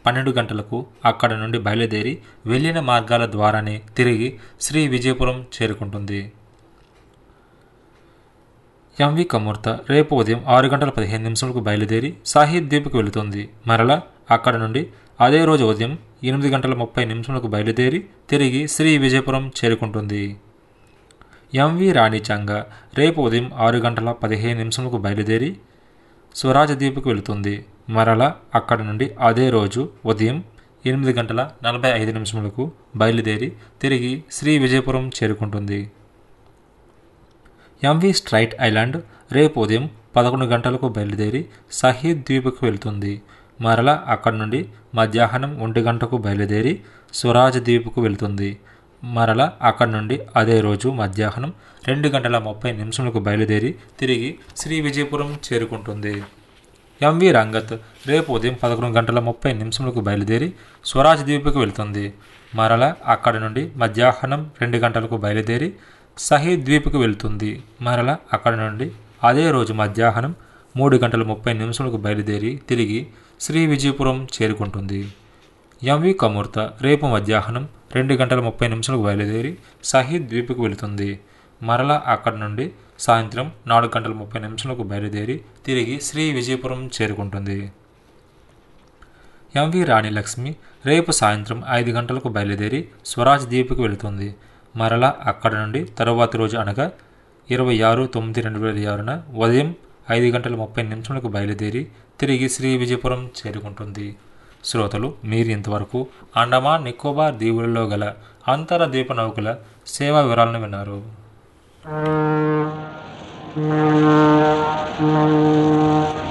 పన్నెండు గంటలకు అక్కడ నుండి బయలుదేరి వెళ్ళిన మార్గాల ద్వారానే తిరిగి శ్రీ విజయపురం చేరుకుంటుంది ఎంవి కమూర్త రేపు ఉదయం ఆరు గంటల పదిహేను నిమిషాలకు బయలుదేరి సాహిద్ ద్వీప్కి వెళుతుంది మరలా అక్కడ నుండి అదే రోజు ఉదయం ఎనిమిది గంటల ముప్పై నిమిషాలకు బయలుదేరి తిరిగి శ్రీ విజయపురం చేరుకుంటుంది ఎంవి రాణి చంగ రేపు ఉదయం ఆరు గంటల పదిహేను నిమిషాలకు బయలుదేరి స్వరాజ్ ద్వీప్కి వెళుతుంది మరలా అక్కడ నుండి అదే రోజు ఉదయం ఎనిమిది గంటల నలభై ఐదు నిమిషములకు బయలుదేరి తిరిగి శ్రీ విజయపురం చేరుకుంటుంది ఎంవి స్ట్రైట్ ఐలాండ్ రేపు ఉదయం పదకొండు గంటలకు బయలుదేరి సహీద్ ద్వీప్కి వెళ్తుంది మరలా అక్కడి నుండి మధ్యాహ్నం ఒంటి గంటకు బయలుదేరి స్వరాజ్ ద్వీప్కు వెళ్తుంది మరలా అక్కడి నుండి అదే రోజు మధ్యాహ్నం రెండు గంటల ముప్పై నిమిషములకు బయలుదేరి తిరిగి శ్రీ విజయపురం చేరుకుంటుంది ఎంవి రంగత్ రేపు ఉదయం పదకొండు గంటల ముప్పై నిమిషములకు బయలుదేరి స్వరాజ్ ద్వీప్కి వెళ్తుంది మరలా అక్కడి నుండి మధ్యాహ్నం రెండు గంటలకు బయలుదేరి సహీద్ ద్వీప్కి వెళ్తుంది మరలా అక్కడి నుండి అదే రోజు మధ్యాహ్నం మూడు గంటల ముప్పై నిమిషములకు బయలుదేరి తిరిగి శ్రీ విజయపురం చేరుకుంటుంది ఎంవి కమూర్త రేపు మధ్యాహ్నం రెండు గంటల ముప్పై నిమిషాలకు బయలుదేరి సహీద్ ద్వీప్కి వెళుతుంది మరలా అక్కడి నుండి సాయంత్రం నాలుగు గంటల ముప్పై నిమిషాలకు బయలుదేరి తిరిగి శ్రీ విజయపురం చేరుకుంటుంది ఎంవి రాణి లక్ష్మి రేపు సాయంత్రం ఐదు గంటలకు బయలుదేరి స్వరాజ్ ద్వీప్కి వెళుతుంది మరలా అక్కడి నుండి తరువాతి రోజు అనగా ఇరవై ఆరు తొమ్మిది రెండు వేల ఆరున ఉదయం ఐదు గంటల ముప్పై నిమిషాలకు బయలుదేరి తిరిగి శ్రీ విజయపురం చేరుకుంటుంది శ్రోతలు మీరు ఇంతవరకు అండమాన్ నికోబార్ దీవులలో గల అంతర ద్వీప నౌకల సేవా వివరాలను విన్నారు Thank you.